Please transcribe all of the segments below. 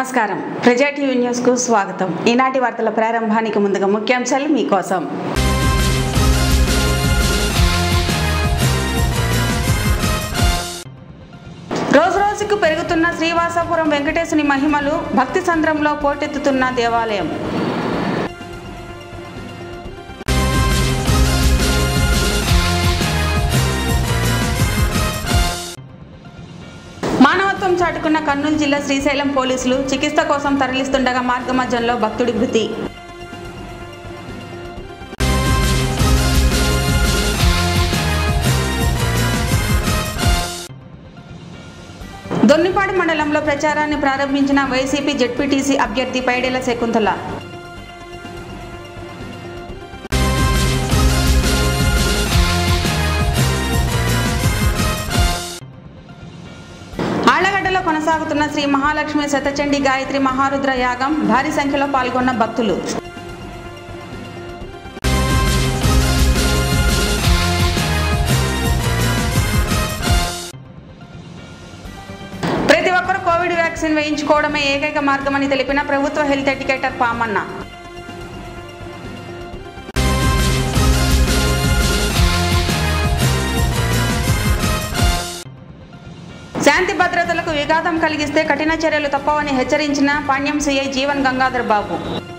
నమస్కారం ప్రజా TV news కు స్వాగతం ఈనాటి వార్తల ప్రారంభానికి ముందుగా ముఖ్యాంశాలు మీకోసం రోజు రోజుకు పెరుగుతున్న శ్రీవాసపురం వెంకటేశుని మహిమలు భక్తి సంద్రంలో పోటెత్తుతున్న దేవాలయం మానవత్వం చాటుకున్న కర్నూలు జిల్లా శ్రీశైలం పోలీసులు చికిత్స కోసం తరలిస్తుండగా మార్గమధ్యంలో భక్తుడి మృతి దొన్నిపాడు మండలంలో ప్రచారాన్ని ప్రారంభించిన వైసీపీ జెడ్పీటీసీ అభ్యర్థి పైడేల శకుంతల ఆళ్లగడ్డలో కొనసాగుతున్న శ్రీ మహాలక్ష్మి శతచండి గాయత్రి మహారుద్ర యాగం భారీ సంఖ్యలో పాల్గొన్న భక్తులు ప్రతి ఒక్కరూ కోవిడ్ వ్యాక్సిన్ వేయించుకోవడమే ఏకైక మార్గమని తెలిపిన ప్రభుత్వ హెల్త్ ఎడ్యుకేటర్ పామన్న శాంతి భద్రతలకు విఘాతం కలిగిస్తే కఠిన చర్యలు తప్పవని హెచ్చరించిన పాణ్యం సిఐ జీవన్ గంగాధర్ బాబు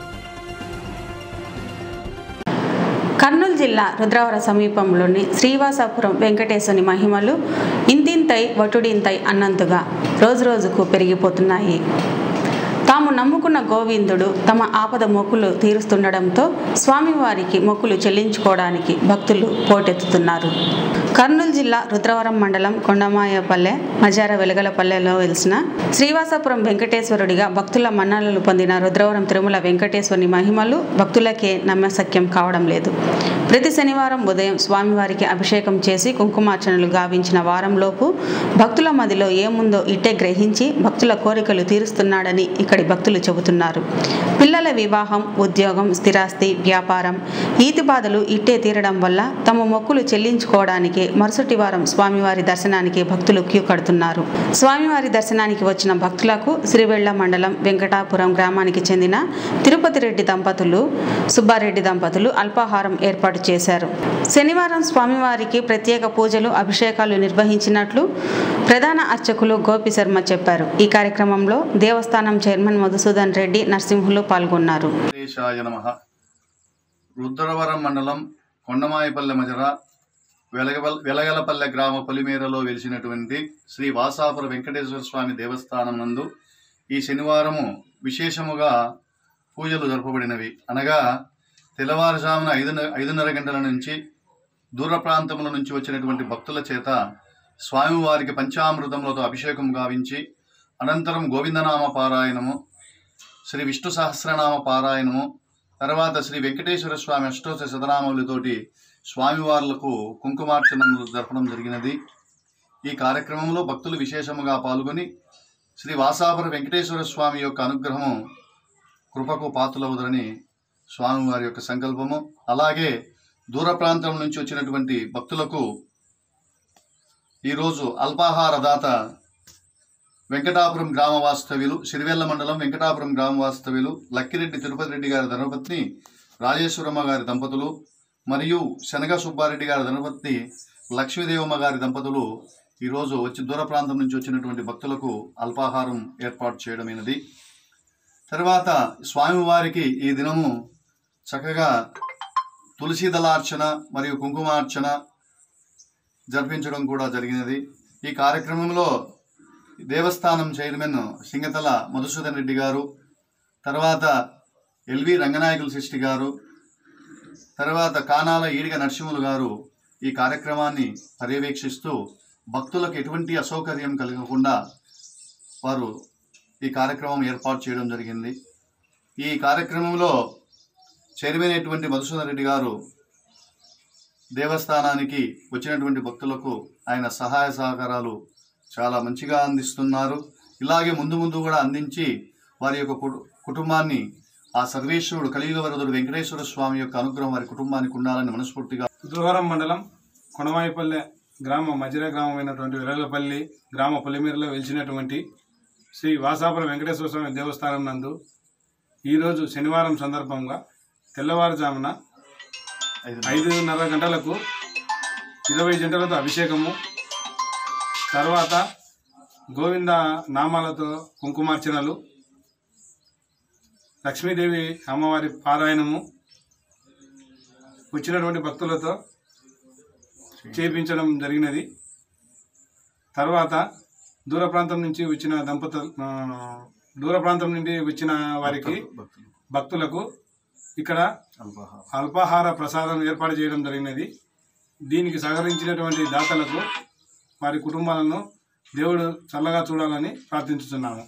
కర్నూలు జిల్లా రుద్రవర సమీపంలోని శ్రీవాసాపురం వెంకటేశ్వని మహిమలు ఇంతింతై వటుడింతై అన్నంతగా రోజురోజుకు పెరిగిపోతున్నాయి తాము నమ్ముకున్న గోవిందుడు తమ ఆపద మొక్కులు తీరుస్తుండడంతో స్వామివారికి మొక్కులు చెల్లించుకోవడానికి భక్తులు పోటెత్తుతున్నారు కర్నూలు జిల్లా రుద్రవరం మండలం కొండమాయపల్లె మజార వెలగలపల్లెలో వెలిసిన శ్రీవాసపురం వెంకటేశ్వరుడిగా భక్తుల మన్ననలు పొందిన రుద్రవరం తిరుమల వెంకటేశ్వరుని మహిమలు భక్తులకే నమ్మశక్యం కావడం లేదు ప్రతి శనివారం ఉదయం స్వామివారికి అభిషేకం చేసి కుంకుమార్చనలు గావించిన వారంలోపు భక్తుల మదిలో ఏముందో ఇట్టే గ్రహించి భక్తుల కోరికలు తీరుస్తున్నాడని ఇక్కడి భక్తులు చెబుతున్నారు పిల్లల వివాహం ఉద్యోగం స్థిరాస్తి వ్యాపారం ఈతి బాధలు ఇట్టే తీరడం వల్ల తమ మొక్కులు చెల్లించుకోవడానికి మరుసటి వారం స్వామివారి దర్శనానికి భక్తులు క్యూ కడుతున్నారు స్వామివారి దర్శనానికి వచ్చిన భక్తులకు సిరివెళ్ల మండలం వెంకటాపురం గ్రామానికి చెందిన తిరుపతి రెడ్డి దంపతులు సుబ్బారెడ్డి దంపతులు అల్పాహారం ఏర్పాటు చేశారు శనివారం స్వామివారికి ప్రత్యేక పూజలు అభిషేకాలు నిర్వహించినట్లు ప్రధాన అర్చకులు గోపి శర్మ చెప్పారు ఈ కార్యక్రమంలో దేవస్థానం చైర్మన్ మధుసూదన్ రెడ్డి నరసింహులు పాల్గొన్నారు దేశాయ నమ రుద్రవరం మండలం కొండమాయపల్లె మజర వెలగవల్ వెలగలపల్లె గ్రామ పొలిమేరలో వెలిసినటువంటి శ్రీ వాసాపుర వెంకటేశ్వర స్వామి దేవస్థానం నందు ఈ శనివారము విశేషముగా పూజలు జరపబడినవి అనగా తెల్లవారుజామున ఐదున ఐదున్నర గంటల నుంచి దూర ప్రాంతముల నుంచి వచ్చినటువంటి భక్తుల చేత స్వామివారికి పంచామృతములతో అభిషేకం గావించి అనంతరం గోవిందనామ పారాయణము శ్రీ విష్ణు సహస్రనామ పారాయణము తర్వాత శ్రీ వెంకటేశ్వర స్వామి అష్టోత్తర శతనామములతోటి స్వామివార్లకు కుంకుమార్చనలు జరపడం జరిగినది ఈ కార్యక్రమంలో భక్తులు విశేషముగా పాల్గొని శ్రీ వాసాపుర వెంకటేశ్వర స్వామి యొక్క అనుగ్రహము కృపకు పాత్రలవుదరని స్వామివారి యొక్క సంకల్పము అలాగే దూర ప్రాంతం నుంచి వచ్చినటువంటి భక్తులకు ఈరోజు అల్పాహార దాత వెంకటాపురం గ్రామ వాస్తవ్యులు సిరివెల్ల మండలం వెంకటాపురం గ్రామ వాస్తవ్యులు లక్కిరెడ్డి తిరుపతి రెడ్డి గారి ధనపత్ని రాజేశ్వరమ్మ గారి దంపతులు మరియు శనగ సుబ్బారెడ్డి గారి ధనపత్ని లక్ష్మీదేవమ్మ గారి దంపతులు ఈరోజు వచ్చి దూర ప్రాంతం నుంచి వచ్చినటువంటి భక్తులకు అల్పాహారం ఏర్పాటు చేయడమైనది తర్వాత స్వామివారికి ఈ దినము చక్కగా తులసి దళార్చన మరియు కుంకుమార్చన జరిపించడం కూడా జరిగినది ఈ కార్యక్రమంలో దేవస్థానం చైర్మన్ సింగతల మధుసూదన్ రెడ్డి గారు తర్వాత ఎల్వి రంగనాయకుల సృష్టి గారు తర్వాత కానాల ఈడిగ నరసింహులు గారు ఈ కార్యక్రమాన్ని పర్యవేక్షిస్తూ భక్తులకు ఎటువంటి అసౌకర్యం కలగకుండా వారు ఈ కార్యక్రమం ఏర్పాటు చేయడం జరిగింది ఈ కార్యక్రమంలో చైర్మన్ అయినటువంటి మధుసూదన్ రెడ్డి గారు దేవస్థానానికి వచ్చినటువంటి భక్తులకు ఆయన సహాయ సహకారాలు చాలా మంచిగా అందిస్తున్నారు ఇలాగే ముందు ముందు కూడా అందించి వారి యొక్క కుటు- కుటుంబాన్ని ఆ సర్వేశ్వరుడు కలియుగ వరదుడు వెంకటేశ్వర స్వామి యొక్క అనుగ్రహం వారి కుటుంబానికి ఉండాలని మనస్ఫూర్తిగా రుద్రవరం మండలం కొనమాయిపల్లె గ్రామ మజిర గ్రామమైనటువంటి విరలపల్లి గ్రామ పొలిమేరలో వెలిచినటువంటి శ్రీ వాసాపురం వెంకటేశ్వర స్వామి దేవస్థానం నందు ఈరోజు శనివారం సందర్భంగా తెల్లవారుజామున ఐదు ఐదున్నర గంటలకు ఇరవై జంటలతో అభిషేకము తర్వాత గోవింద నామాలతో కుంకుమార్చనలు లక్ష్మీదేవి అమ్మవారి పారాయణము వచ్చినటువంటి భక్తులతో చేపించడం జరిగినది తర్వాత దూర ప్రాంతం నుంచి వచ్చిన దంపతులు ఆ, దూర ప్రాంతం నుండి వచ్చిన వారికి భక్తులు భక్తులకు ఇక్కడ అల్పాహారం అల్పాహార ప్రసాదం ఏర్పాటు చేయడం జరిగినది దీనికి సహకరించినటువంటి దాతలకు వారి కుటుంబాలను దేవుడు చల్లగా చూడాలని ప్రార్థించుతున్నాము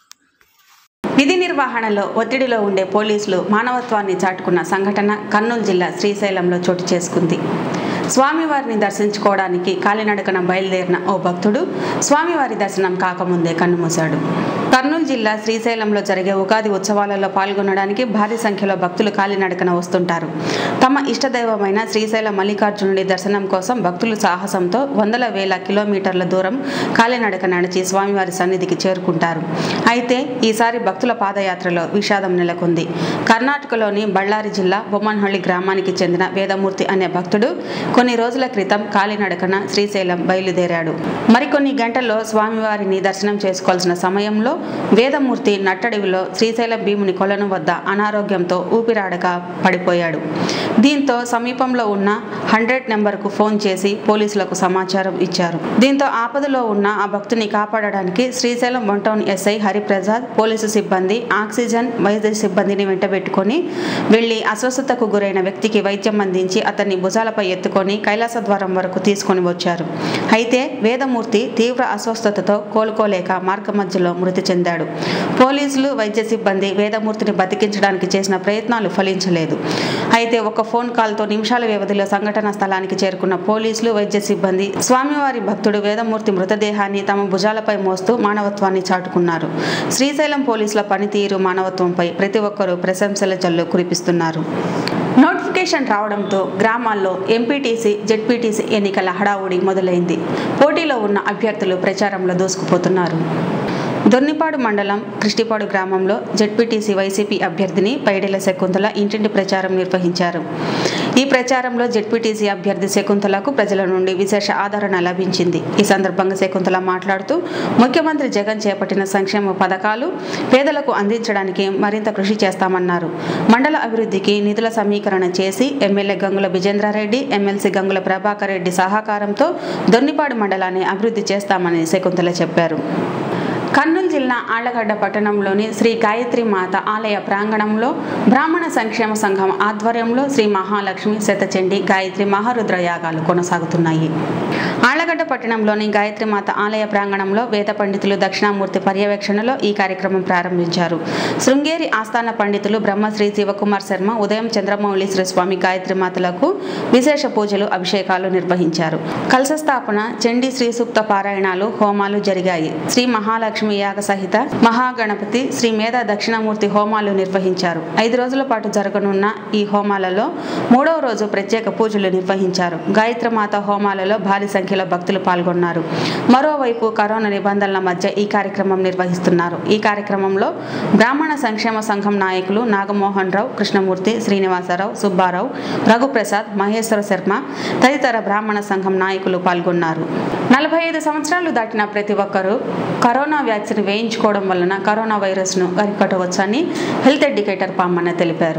విధి నిర్వహణలో ఒత్తిడిలో ఉండే పోలీసులు మానవత్వాన్ని చాటుకున్న సంఘటన కర్నూలు జిల్లా శ్రీశైలంలో చోటు చేసుకుంది స్వామివారిని దర్శించుకోవడానికి కాలినడకన బయలుదేరిన ఓ భక్తుడు స్వామివారి దర్శనం కాకముందే కన్నుమూశాడు కర్నూలు జిల్లా శ్రీశైలంలో జరిగే ఉగాది ఉత్సవాలలో పాల్గొనడానికి భారీ సంఖ్యలో భక్తులు కాలినడకన వస్తుంటారు తమ ఇష్టదైవమైన శ్రీశైల మల్లికార్జునుడి దర్శనం కోసం భక్తులు సాహసంతో వందల వేల కిలోమీటర్ల దూరం కాలినడక నడిచి స్వామివారి సన్నిధికి చేరుకుంటారు అయితే ఈసారి భక్తుల పాదయాత్రలో విషాదం నెలకొంది కర్ణాటకలోని బళ్ళారి జిల్లా బొమ్మన్హಳ್ಳಿ గ్రామానికి చెందిన వేదమూర్తి అనే భక్తుడు కొన్ని రోజుల క్రితం కాలినడకన శ్రీశైలం బయలుదేరాడు మరికొన్ని గంటల్లో స్వామివారిని దర్శనం చేసుకోవాల్సిన సమయంలో వేదమూర్తి నట్టడివిలో శ్రీశైలం భీముని కొలను వద్ద అనారోగ్యంతో ఊపిరాడక పడిపోయాడు దీంతో సమీపంలో ఉన్న హండ్రెడ్ నెంబర్కు ఫోన్ చేసి పోలీసులకు సమాచారం ఇచ్చారు దీంతో ఆపదలో ఉన్న ఆ భక్తుని కాపాడడానికి Srisailam one town SI Hariprasad police సిబ్బంది ఆక్సిజన్ వైద్య సిబ్బందిని వెంటబెట్టుకొని వెళ్లి అస్వస్థతకు గురైన వ్యక్తికి వైద్యం అందించి అతన్ని భుజాలపై ఎత్తుకొని కైలాసద్వారం వరకు తీసుకొని వచ్చారు అయితే వేదమూర్తి తీవ్ర అస్వస్థతతో కోలుకోలేక మార్గ మధ్యలో మృతి చెందాడు పోలీసులు వైద్య సిబ్బంది వేదమూర్తిని బతికించడానికి చేసిన ప్రయత్నాలు ఫలించలేదు అయితే ఒక ఫోన్ కాల్తో నిమిషాల వ్యవధిలో సంఘటన స్థలానికి చేరుకున్న పోలీసులు వైద్య సిబ్బంది స్వామివారి భక్తుడు వేదమూర్తి మృతదేహాన్ని తమ భుజాలపై మోస్తూ మానవత్వాన్ని చాటుకున్నారు శ్రీశైలం పోలీసుల పనితీరు మానవత్వంపై ప్రతి ఒక్కరూ ప్రశంసల జల్లు కురిపిస్తున్నారు నోటిఫికేషన్ రావడంతో గ్రామాల్లో ఎంపీటీసీ జెడ్పీటీసీ ఎన్నికల హడావుడి మొదలైంది పోటీలో ఉన్న అభ్యర్థులు ప్రచారంలో దూసుకుపోతున్నారు దొర్నిపాడు మండలం కృష్టిపాడు గ్రామంలో జెడ్పీటీసీ వైసీపీ అభ్యర్థిని పైడెల శకుంతల ఇంటింటి ప్రచారం నిర్వహించారు ఈ ప్రచారంలో జెడ్పీటీసీ అభ్యర్థి శకుంతలకు ప్రజల నుండి విశేష ఆదరణ లభించింది ఈ సందర్భంగా శకుంతల మాట్లాడుతూ ముఖ్యమంత్రి జగన్ చేపట్టిన సంక్షేమ పథకాలు పేదలకు అందించడానికి మరింత కృషి చేస్తామన్నారు మండల అభివృద్ధికి నిధుల సమీకరణ చేసి ఎమ్మెల్యే గంగుల విజేంద్రారెడ్డి ఎమ్మెల్సీ గంగుల ప్రభాకర్ రెడ్డి సహకారంతో దొర్నిపాడు మండలాన్ని అభివృద్ధి చేస్తామని శకుంతల చెప్పారు కర్నూలు జిల్లా ఆళ్లగడ్డ పట్టణంలోని శ్రీ గాయత్రి మాత ఆలయ ప్రాంగణంలో బ్రాహ్మణ సంక్షేమ సంఘం ఆధ్వర్యంలో శ్రీ మహాలక్ష్మి శతచండి గాయత్రి మహారుద్ర యాగాలు కొనసాగుతున్నాయి ఆళ్లగడ్డ పట్టణంలోని గాయత్రి మాత ఆలయ ప్రాంగణంలో వేద పండితులు దక్షిణామూర్తి పర్యవేక్షణలో ఈ కార్యక్రమం ప్రారంభించారు శృంగేరి ఆస్థాన పండితులు బ్రహ్మశ్రీ శివకుమార్ శర్మ ఉదయం చంద్రమౌళీశ్వర స్వామి గాయత్రి మాతలకు విశేష పూజలు అభిషేకాలు నిర్వహించారు కలశ స్థాపన చండీ శ్రీ సూక్త పారాయణాలు హోమాలు జరిగాయి శ్రీ మహాలక్ష్మి యాగ సహిత మహాగణపతి శ్రీ మేధా దక్షిణామూర్తి హోమాలు నిర్వహించారు ఐదు రోజుల పాటు జరగనున్న ఈ హోమాలలో మూడవ రోజు ప్రత్యేక పూజలు నిర్వహించారు గాయత్రి మాత హోమాలలో భారీ సంఖ్యలో భక్తులు పాల్గొన్నారు మరోవైపు కరోనా నిబంధనల మధ్య ఈ కార్యక్రమం నిర్వహిస్తున్నారు ఈ కార్యక్రమంలో బ్రాహ్మణ సంక్షేమ సంఘం నాయకులు నాగమోహన్ రావు కృష్ణమూర్తి శ్రీనివాసరావు సుబ్బారావు రఘుప్రసాద్ మహేశ్వర శర్మ తదితర బ్రాహ్మణ సంఘం నాయకులు పాల్గొన్నారు నలభై ఐదు సంవత్సరాలు దాటిన ప్రతి ఒక్కరూ కరోనా వ్యాక్సిన్ వేయించుకోవడం వలన కరోనా వైరస్ను అరికట్టవచ్చని హెల్త్ ఎడ్యుకేటర్ పామన్న తెలిపారు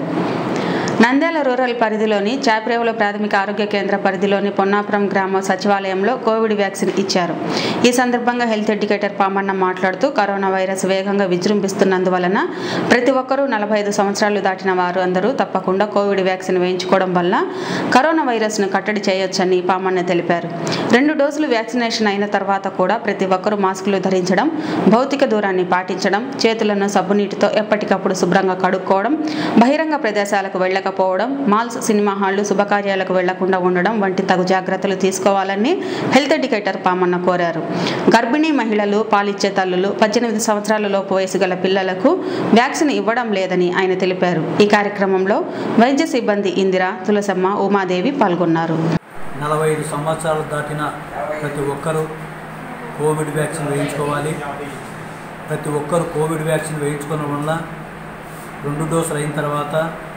నంద్యాల రూరల్ పరిధిలోని చాప్రేవుల ప్రాథమిక ఆరోగ్య కేంద్ర పరిధిలోని పొన్నాపురం గ్రామ సచివాలయంలో కోవిడ్ వ్యాక్సిన్ ఇచ్చారు ఈ సందర్భంగా హెల్త్ ఎడ్యుకేటర్ పామన్న మాట్లాడుతూ కరోనా వైరస్ వేగంగా విజృంభిస్తున్నందువలన ప్రతి ఒక్కరూ నలభై ఐదు సంవత్సరాలు దాటిన వారు అందరూ తప్పకుండా కోవిడ్ వ్యాక్సిన్ వేయించుకోవడం వల్ల కరోనా వైరస్ను కట్టడి చేయొచ్చని పామన్న తెలిపారు రెండు డోసులు వ్యాక్సినేషన్ అయిన తర్వాత కూడా ప్రతి ఒక్కరూ మాస్కులు ధరించడం భౌతిక దూరాన్ని పాటించడం చేతులను సబ్బునీటితో ఎప్పటికప్పుడు శుభ్రంగా కడుక్కోవడం బహిరంగ ప్రదేశాలకు వెళ్ళకపోవడం మాల్స్ సినిమా హాళ్లు శుభకార్యాలకు వెళ్లకుండా ఉండడం వంటి తగు జాగ్రత్తలు తీసుకోవాలని హెల్త్ ఎడ్యుకేటర్ పామన్న కోరారు గర్భిణీ మహిళలు పాలిచ్చే తల్లులు పద్దెనిమిది సంవత్సరాల లోపు వయసు గల పిల్లలకు వ్యాక్సిన్ ఇవ్వడం లేదని ఆయన తెలిపారు ఈ కార్యక్రమంలో వైద్య సిబ్బంది ఇందిర తులసమ్మ ఉమాదేవి పాల్గొన్నారు నలభై ఐదు సంవత్సరాలు దాటిన ప్రతి ఒక్కరూ కోవిడ్ వ్యాక్సిన్ వేయించుకోవాలి ప్రతి ఒక్కరు కోవిడ్ వ్యాక్సిన్ వేయించుకోవడం వల్ల రెండు డోసులు అయిన తర్వాత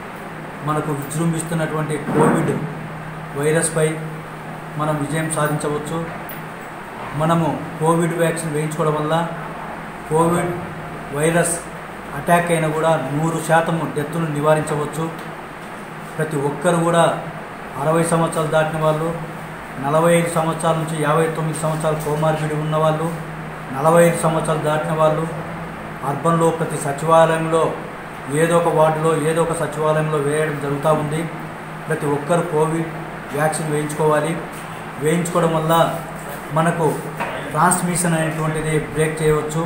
మనకు విజృంభిస్తున్నటువంటి కోవిడ్ వైరస్పై మనం విజయం సాధించవచ్చు మనము కోవిడ్ వ్యాక్సిన్ వేయించుకోవడం వల్ల కోవిడ్ వైరస్ అటాక్ అయినా కూడా నూరు శాతము డెత్తును నివారించవచ్చు ప్రతి ఒక్కరు కూడా అరవై సంవత్సరాలు దాటిన వాళ్ళు నలభై ఐదు సంవత్సరాల నుంచి యాభై తొమ్మిది సంవత్సరాలు కోమార్బిడి ఉన్నవాళ్ళు నలభై ఐదు సంవత్సరాలు దాటిన వాళ్ళు అర్బన్లో ప్రతి సచివాలయంలో ఏదో ఒక వార్డులో ఏదో ఒక సచివాలయంలో వేయడం జరుగుతూ ఉంది ప్రతి ఒక్కరు కోవిడ్ వ్యాక్సిన్ వేయించుకోవాలి వేయించుకోవడం వల్ల మనకు ట్రాన్స్మిషన్ అనేటువంటిది బ్రేక్ చేయవచ్చు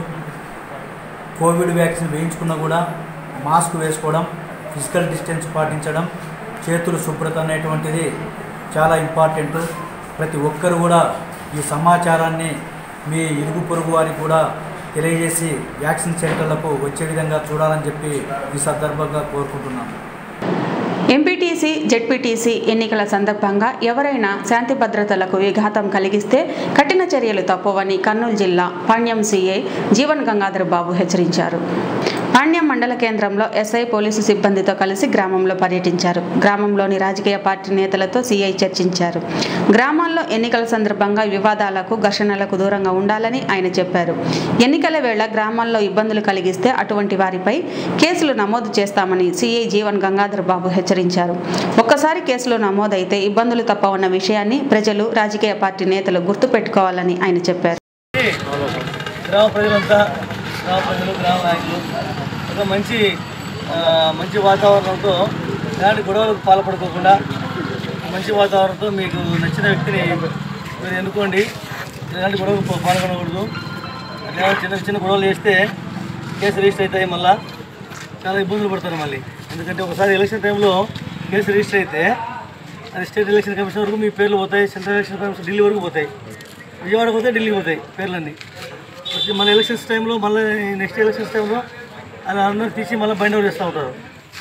కోవిడ్ వ్యాక్సిన్ వేయించుకున్నా కూడా మాస్క్ వేసుకోవడం ఫిజికల్ డిస్టెన్స్ పాటించడం చేతులు శుభ్రత అనేటువంటిది చాలా ఇంపార్టెంట్ ప్రతి ఒక్కరు కూడా ఈ సమాచారాన్ని మీ ఇరుగు పొరుగు వారికి కూడా తెలియజేసి వ్యాక్సిన్ సెంటర్లకు వచ్చే విధంగా చూడాలని చెప్పి ఈ సందర్భంగా కోరుకుంటున్నాను ఎంపీటీసీ జెడ్పీటీసీ ఎన్నికల సందర్భంగా ఎవరైనా శాంతి భద్రతలకు విఘాతం కలిగిస్తే కఠిన చర్యలు తప్పవని కర్నూలు జిల్లా పాణ్యం సీఐ జీవన్ గంగాధర్ బాబు హెచ్చరించారు పాణ్యం మండల కేంద్రంలో ఎస్ఐ పోలీసు సిబ్బందితో కలిసి గ్రామంలో పర్యటించారు గ్రామంలోని రాజకీయ పార్టీ నేతలతో సీఐ చర్చించారు గ్రామాల్లో ఎన్నికల సందర్భంగా వివాదాలకు ఘర్షణలకు దూరంగా ఉండాలని ఆయన చెప్పారు ఎన్నికల వేళ గ్రామాల్లో ఇబ్బందులు కలిగిస్తే అటువంటి వారిపై కేసులు నమోదు చేస్తామని సీఐ జీవన్ గంగాధర్ బాబు హెచ్చరించారు ఒక్కసారి కేసులు నమోదైతే ఇబ్బందులు తప్పవన్న విషయాన్ని ప్రజలు రాజకీయ పార్టీ నేతలు గుర్తుపెట్టుకోవాలని ఆయన చెప్పారు గ్రామ ప్రజలంతా గ్రామ ప్రజలు గ్రామ నాయకులు ఒక మంచి ఆ, మంచి వాతావరణంతో ఎలాంటి గొడవలకు పాల్పడుకోకుండా మంచి వాతావరణంతో మీకు నచ్చిన వ్యక్తిని మీరు ఎన్నుకోండి ఎలాంటి గొడవకు పా- పాల్గొనకూడదు అట్లా చిన్న చిన్న గొడవలు చేస్తే కేసు రిజిస్టర్ అవుతాయి మళ్ళీ చాలా ఇబ్బందులు పడతారు మళ్ళీ ఎందుకంటే ఒకసారి ఎలక్షన్ టైంలో కేసు రిజిస్టర్ అయితే అది స్టేట్ ఎలక్షన్ కమిషన్ వరకు మీ పేర్లు పోతాయి సెంట్రల్ ఎలక్షన్ కమిషన్ ఢిల్లీ వరకు పోతాయి విజయవాడ పోతే ఢిల్లీకి పోతాయి పేర్లన్నీ వచ్చి మళ్ళీ ఎలక్షన్స్ టైంలో మళ్ళీ నెక్స్ట్ ఎలక్షన్స్ టైంలో అది అందరూ తీసి మళ్ళీ బైండ్ అవుట్ చేస్తూ ఉంటారు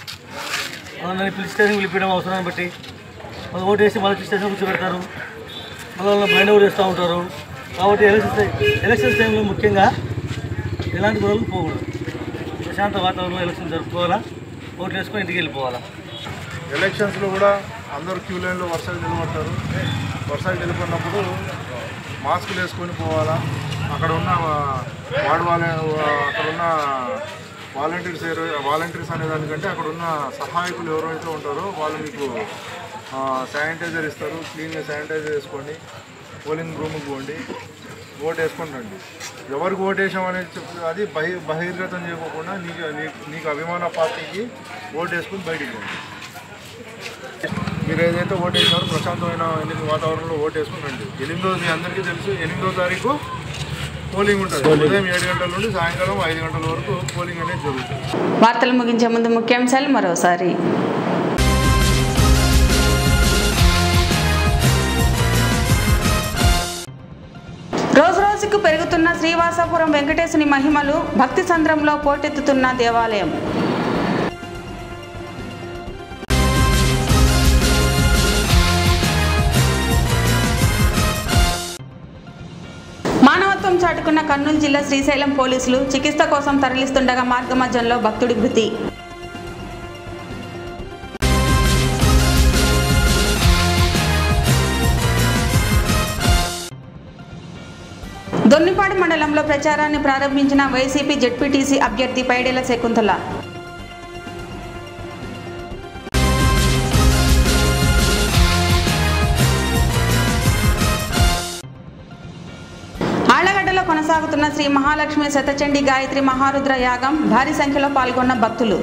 వాళ్ళని పిలిచి స్టేషన్ పిలిపించడం అవసరాన్ని బట్టి మళ్ళీ ఓటు వేసి మళ్ళీ స్టేషన్ కూర్చోబెడతారు మళ్ళీ వాళ్ళని బైండ్ అవుట్ చేస్తూ ఉంటారు కాబట్టి ఎలక్షన్స్ ఎలక్షన్స్ టైంలో ముఖ్యంగా ఎలాంటి గొడవలు పోకూడదు ప్రశాంత వాతావరణంలో ఎలక్షన్ జరుపుకోవాలా ఓట్లు వేసుకొని ఇంటికి వెళ్ళిపోవాలా ఎలక్షన్స్లో కూడా అందరూ క్యూ లైన్లో వర్షాలు నిలబడతారు వర్షాలు నిలబడినప్పుడు మాస్కులు వేసుకొని పోవాలా అక్కడ ఉన్న వార్డు వాళ్ళ అక్కడ ఉన్న వాలంటీర్స్ వాలంటీర్స్ అనే దానికంటే అక్కడ ఉన్న సహాయకులు ఎవరైతే ఉంటారో వాళ్ళు మీకు శానిటైజర్ ఇస్తారు క్లీన్గా శానిటైజర్ వేసుకోండి పోలింగ్ రూమ్కి పోండి ఓటు వేసుకొని రండి ఎవరికి ఓటు వేసామనేది చెప్పి అది బహి బహిర్గతం చేయకుండా నీకు నీకు నీకు అభిమాన పార్టీకి ఓటు వేసుకొని బయటికి పోండి మీరు ఏదైతే ఓటు వేసారో ప్రశాంతమైన ఎన్నికల వాతావరణంలో ఓటు వేసుకుని రండి ఎనిమిదో మీ అందరికీ తెలుసు ఎనిమిదో తారీఖు పోలింగ్ ఉంటుంది ఉదయం ఏడు గంటల నుండి సాయంకాలం ఐదు గంటల వరకు పోలింగ్ అనేది జరుగుతుంది వార్తలు ముగించే ముందు ముఖ్యాంశాలు మరోసారి రోజు రోజుకు పెరుగుతున్న శ్రీవాసపురం వెంకటేశుని మహిమలు భక్తి సంద్రంలో పోటెత్తుతున్న దేవాలయం మానవత్వం చాటుకున్న కర్నూలు జిల్లా శ్రీశైలం పోలీసులు చికిత్స కోసం తరలిస్తుండగా మార్గమధ్యంలో భక్తుడి మృతి దొన్నిపాడు మండలంలో ప్రచారాన్ని ప్రారంభించిన వైసీపీ జెడ్పీటీసీ అభ్యర్థి పైడేల శకుంతల ఆళ్లగడ్డలో కొనసాగుతున్న శ్రీ మహాలక్ష్మి శతచండి గాయత్రి మహారుద్ర యాగం భారీ సంఖ్యలో పాల్గొన్న భక్తులు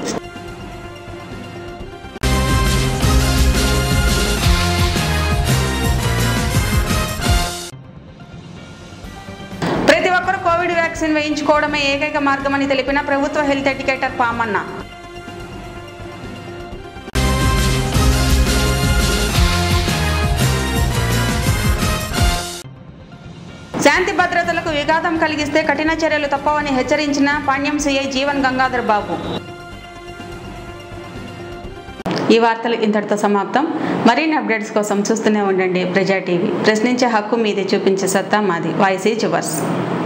ప్రతి ఒక్కరూ కోవిడ్ వ్యాక్సిన్ వేయించుకోవడమే ఏకైక మార్గమని తెలిపిన ప్రభుత్వ హెల్త్ ఎడ్యుకేటర్ పామన్న శాంతి భద్రతలకు విఘాతం కలిగిస్తే కఠిన చర్యలు తప్పవని హెచ్చరించిన పాణ్యం సిఐ జీవన్ గంగాధర్ బాబు ఈ వార్తలు ఇంతటితో సమాప్తం మరిన్ని అప్డేట్స్ కోసం చూస్తూనే ఉండండి ప్రజా టీవీ ప్రశ్నించే హక్కు మీది చూపించే సత్తా మాది వాయిసీ చువర్స్